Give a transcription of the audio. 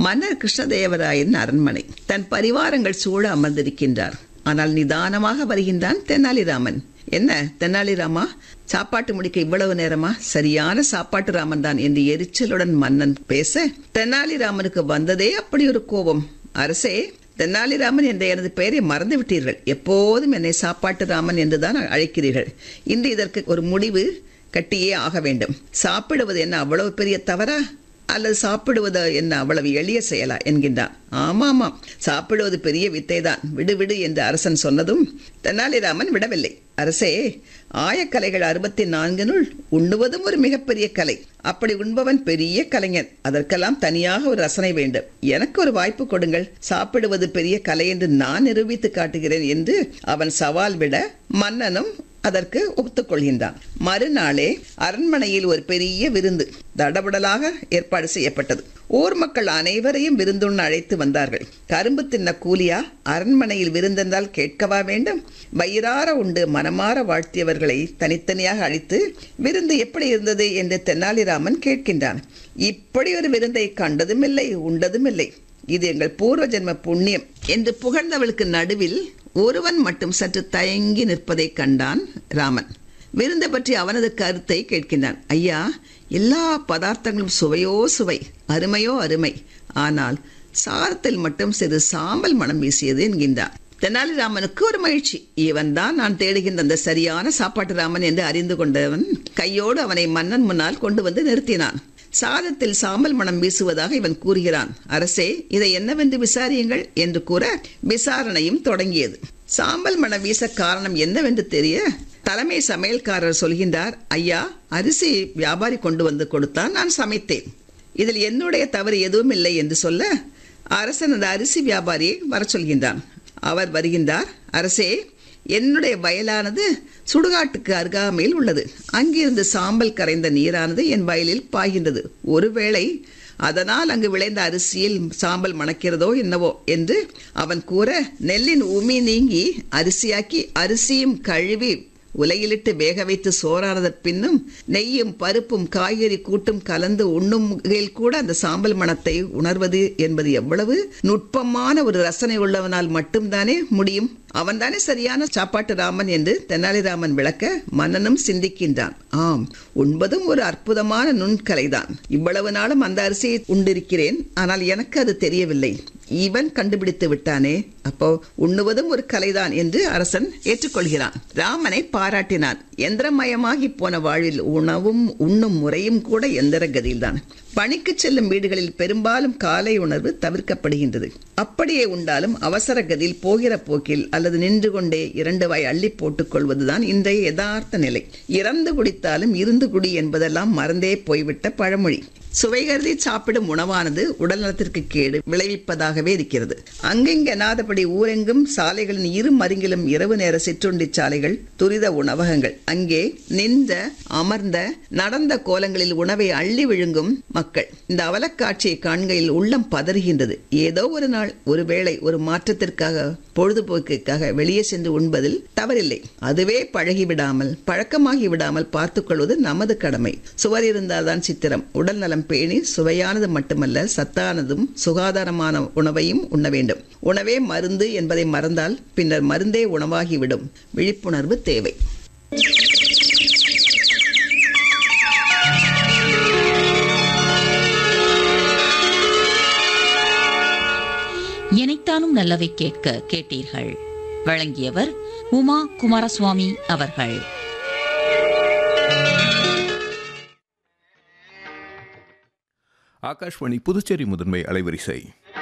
மன்னர் கிருஷ்ணதேவராயன் அரண்மனை தன் பரிவாரங்கள் சூழ அமர்ந்திருக்கின்றார் ஆனால் நிதானமாக வருகின்றான் தெனாலிராமன் என்ன தெனாலிராமா சாப்பாட்டு முடிக்க இவ்வளவு நேரமா சரியான சாப்பாட்டு ராமன் தான் என்று எரிச்சலுடன் மன்னன் பேச தெனாலிராமனுக்கு வந்ததே அப்படி ஒரு கோபம் அரசே தெனாலிராமன் என்ற எனது பெயரை மறந்து விட்டீர்கள் எப்போதும் என்னை சாப்பாட்டு ராமன் என்றுதான் அழைக்கிறீர்கள் இன்று இதற்கு ஒரு முடிவு கட்டியே ஆக வேண்டும் சாப்பிடுவது என்ன அவ்வளவு பெரிய தவறா அல்லது சாப்பிடுவது என்ன அவ்வளவு எளிய செயலா என்கின்றான் ஆமாமாம் சாப்பிடுவது பெரிய வித்தைதான் விடு விடு என்று அரசன் சொன்னதும் தெனாலிராமன் விடவில்லை அரசே ஆயக்கலைகள் அறுபத்தி நான்கினுள் உண்ணுவதும் ஒரு மிகப்பெரிய கலை அப்படி உண்பவன் பெரிய கலைஞன் அதற்கெல்லாம் தனியாக ஒரு ரசனை வேண்டும் எனக்கு ஒரு வாய்ப்பு கொடுங்கள் சாப்பிடுவது பெரிய கலை என்று நான் நிரூபித்து காட்டுகிறேன் என்று அவன் சவால் விட மன்னனும் அதற்கு ஒத்துக்கொள்கின்றான் மறுநாளே அரண்மனையில் ஒரு பெரிய விருந்து தடபுடலாக ஏற்பாடு செய்யப்பட்டது ஊர் மக்கள் அனைவரையும் விருந்துண்ண அழைத்து வந்தார்கள் கரும்பு தின்ன கூலியா அரண்மனையில் விருந்தென்றால் கேட்கவா வேண்டும் வயிறார உண்டு மனமாற வாழ்த்தியவர்களை தனித்தனியாக அழைத்து விருந்து எப்படி இருந்தது என்று தெனாலிராமன் கேட்கின்றான் இப்படி ஒரு விருந்தை கண்டதுமில்லை உண்டதுமில்லை இது எங்கள் பூர்வ ஜென்ம புண்ணியம் என்று புகழ்ந்தவளுக்கு நடுவில் ஒருவன் மட்டும் சற்று தயங்கி நிற்பதை கண்டான் ராமன் விருந்தை பற்றி அவனது கருத்தை கேட்கின்றான் ஐயா எல்லா பதார்த்தங்களும் சுவையோ சுவை அருமையோ அருமை ஆனால் சாரத்தில் மட்டும் சிறு சாம்பல் மனம் வீசியது என்கின்றான் தெனாலிராமனுக்கு ஒரு மகிழ்ச்சி இவன் தான் நான் தேடுகின்ற அந்த சரியான சாப்பாட்டு ராமன் என்று அறிந்து கொண்டவன் கையோடு அவனை மன்னன் முன்னால் கொண்டு வந்து நிறுத்தினான் சாதத்தில் சாம்பல் மனம் வீசுவதாக இவன் கூறுகிறான் அரசே இதை என்னவென்று விசாரியுங்கள் என்று கூற விசாரணையும் தொடங்கியது சாம்பல் மனம் வீச காரணம் என்னவென்று தெரிய தலைமை சமையல்காரர் சொல்கின்றார் ஐயா அரிசி வியாபாரி கொண்டு வந்து கொடுத்தான் நான் சமைத்தேன் இதில் என்னுடைய தவறு எதுவும் இல்லை என்று சொல்ல அரசன் அந்த அரிசி வியாபாரியை வர சொல்கின்றான் அவர் வருகின்றார் அரசே என்னுடைய வயலானது சுடுகாட்டுக்கு அருகாமையில் உள்ளது அங்கிருந்து சாம்பல் கரைந்த நீரானது என் வயலில் பாய்கின்றது ஒருவேளை அதனால் அங்கு விளைந்த அரிசியில் சாம்பல் மணக்கிறதோ என்னவோ என்று அவன் கூற நெல்லின் உமி நீங்கி அரிசியாக்கி அரிசியும் கழுவி உலையிலிட்டு வேக வைத்து சோறானத பின்னும் நெய்யும் பருப்பும் காய்கறி கூட்டும் கலந்து உண்ணும் கூட அந்த சாம்பல் மணத்தை உணர்வது என்பது எவ்வளவு நுட்பமான ஒரு ரசனை உள்ளவனால் மட்டும்தானே முடியும் அவன்தானே சரியான சாப்பாட்டு ராமன் என்று தெனாலிராமன் விளக்க மன்னனும் சிந்திக்கின்றான் ஆம் உண்பதும் ஒரு அற்புதமான நுண்கலைதான் இவ்வளவு நாளும் அந்த அரிசியை உண்டிருக்கிறேன் ஆனால் எனக்கு அது தெரியவில்லை இவன் கண்டுபிடித்து விட்டானே அப்போ உண்ணுவதும் ஒரு கலைதான் என்று அரசன் ஏற்றுக்கொள்கிறான் ராமனை பாராட்டினான் எந்திரமயமாகி போன வாழ்வில் உணவும் உண்ணும் முறையும் கூட எந்திர கதியில்தான் பணிக்கு செல்லும் வீடுகளில் பெரும்பாலும் காலை உணர்வு தவிர்க்கப்படுகின்றது அப்படியே உண்டாலும் அவசர கதியில் போகிற போக்கில் அல்லது நின்று கொண்டே இரண்டு வாய் அள்ளி போட்டுக் கொள்வதுதான் இன்றைய யதார்த்த நிலை இறந்து குடித்தாலும் இருந்து குடி என்பதெல்லாம் மறந்தே போய்விட்ட பழமொழி சுவை கருதி சாப்பிடும் உணவானது உடல் நலத்திற்கு கேடு விளைவிப்பதாகவே இருக்கிறது அங்கெங்கெனாதபடி ஊரெங்கும் சாலைகளின் இரு மருங்கிலும் இரவு நேர சிற்றுண்டி சாலைகள் துரித உணவகங்கள் அங்கே நின்ற அமர்ந்த நடந்த கோலங்களில் உணவை அள்ளி விழுங்கும் மக்கள் இந்த அவலக்காட்சியை காண்கையில் உள்ளம் பதறுகின்றது ஏதோ ஒரு நாள் ஒருவேளை ஒரு மாற்றத்திற்காக பொழுதுபோக்குக்காக வெளியே சென்று உண்பதில் தவறில்லை அதுவே பழகிவிடாமல் பழக்கமாகி விடாமல் பார்த்துக்கொள்வது நமது கடமை சுவர் இருந்தால்தான் சித்திரம் உடல் நலம் பேணி சுவையானது மட்டுமல்ல சத்தானதும் சுகாதாரமான உணவையும் உண்ண வேண்டும் உணவே மருந்து என்பதை மறந்தால் பின்னர் மருந்தே உணவாகிவிடும் விழிப்புணர்வு தேவை இணைத்தானும் நல்லவை கேட்க கேட்டீர்கள் வழங்கியவர் உமா குமாரசுவாமி அவர்கள் ஆகாஷ்வாணி புதுச்சேரி முதன்மை அலைவரிசை